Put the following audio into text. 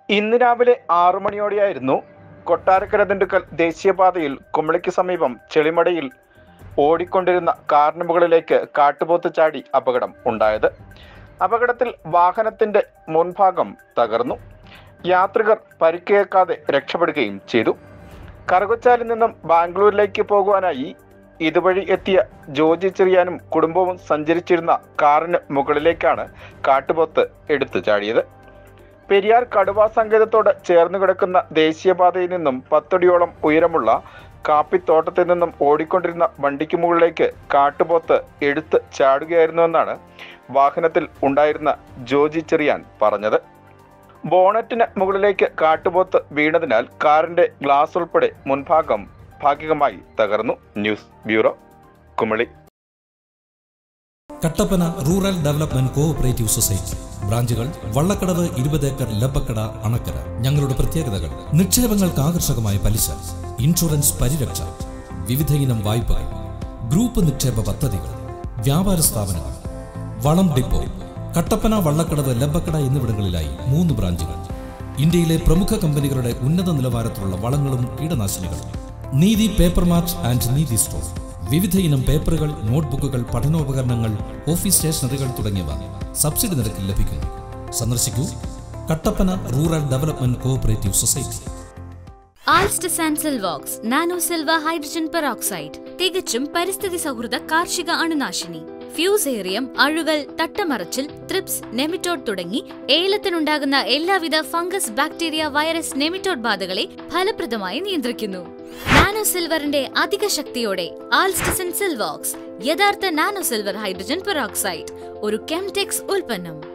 ഇന്ന് രാവിലെ ആറു മണിയോടെയായിരുന്നു കൊട്ടാരക്കര ദിണ്ടുക്കൽ ദേശീയപാതയിൽ കുമളിക്ക് സമീപം ചെളിമടയിൽ ഓടിക്കൊണ്ടിരുന്ന കാറിന് മുകളിലേക്ക് കാട്ടുപോത്ത് ചാടി അപകടം ഉണ്ടായത് അപകടത്തിൽ വാഹനത്തിന്റെ മുൻഭാഗം തകർന്നു യാത്രികർ പരിക്കേൽക്കാതെ രക്ഷപ്പെടുകയും ചെയ്തു കറുകച്ചാലിൽ നിന്നും ബാംഗ്ലൂരിലേക്ക് പോകുവാനായി ഇതുവഴി എത്തിയ ജോജി ചെറിയാനും കുടുംബവും സഞ്ചരിച്ചിരുന്ന കാറിന് മുകളിലേക്കാണ് കാട്ടുപോത്ത് എടുത്തു ചാടിയത് പെരിയാർ കടുവാ സങ്കേതത്തോട് ചേർന്ന് കിടക്കുന്ന ദേശീയപാതയിൽ നിന്നും പത്തടിയോളം ഉയരമുള്ള കാപ്പിത്തോട്ടത്തിൽ നിന്നും ഓടിക്കൊണ്ടിരുന്ന വണ്ടിക്ക് മുകളിലേക്ക് കാട്ടുപോത്ത് എടുത്ത് ചാടുകയായിരുന്നുവെന്നാണ് വാഹനത്തിൽ ഉണ്ടായിരുന്ന ജോജി ചെറിയാൻ പറഞ്ഞത് ബോണറ്റിന് മുകളിലേക്ക് കാട്ടുപോത്ത് വീണതിനാൽ കാറിന്റെ ഗ്ലാസ് ഉൾപ്പെടെ മുൻഭാഗം ഭാഗികമായി തകർന്നു news bureau Kumily Kattappana rural development cooperative society ബ്രാഞ്ചുകൾ വള്ളക്കടവ് ഇരുപത് ഏക്കർ ലബക്കട അണക്കര ഞങ്ങളുടെ പ്രത്യേകതകൾ നിക്ഷേപങ്ങൾക്ക് ആകർഷകമായ പലിശ ഇൻഷുറൻസ് പരിരക്ഷ വിവിധ ഇനം വായ്പകൾ ഗ്രൂപ്പ് നിക്ഷേപ പദ്ധതികൾ വ്യാപാര സ്ഥാപനങ്ങൾ വളം ഡിപ്പോ കട്ടപ്പന വള്ളക്കടവ് ലബക്കട എന്നിവിടങ്ങളിലായി മൂന്ന് ബ്രാഞ്ചുകൾ ഇന്ത്യയിലെ പ്രമുഖ കമ്പനികളുടെ ഉന്നത നിലവാരത്തിലുള്ള വളങ്ങളും കീടനാശിനികളും Neethi paper mart and Neethi store വിവിധ ഇനം പേപ്പറുകൾ നോട്ട്ബുക്കുകൾ പഠനോപകരണങ്ങൾ ഓഫീസ് സ്റ്റേഷനറികൾ തുടങ്ങിയവ സബ്സിഡി നിരക്കിൽ ലഭിക്കുന്നു സന്ദർശിക്കൂ Kattappana rural development cooperative society ആൾസ്റ്റസ് and Silvox nano silver hydrogen peroxide തികച്ചും പരിസ്ഥിതി സൗഹൃദ കാർഷിക അണുനാശിനി ഫ്യൂസേറിയം അഴുകൽ തട്ടമറച്ചിൽ ത്രിപ്സ് നെമിറ്റോഡ് തുടങ്ങി ഏലത്തിനുണ്ടാകുന്ന എല്ലാവിധ ഫംഗസ് ബാക്ടീരിയ വൈറസ് നെമിറ്റോഡ് ബാധകളെ ഫലപ്രദമായി നിയന്ത്രിക്കുന്നു നാനോ സിൽവറിന്റെ അധിക ശക്തിയോടെ ആൾസ്റ്റസ് ആൻഡ് സിൽവോക്സ് യഥാർത്ഥ നാനോ സിൽവർ ഹൈഡ്രജൻ പെറോക്സൈഡ് ഒരു കെംടെക്സ് ഉൽപ്പന്നം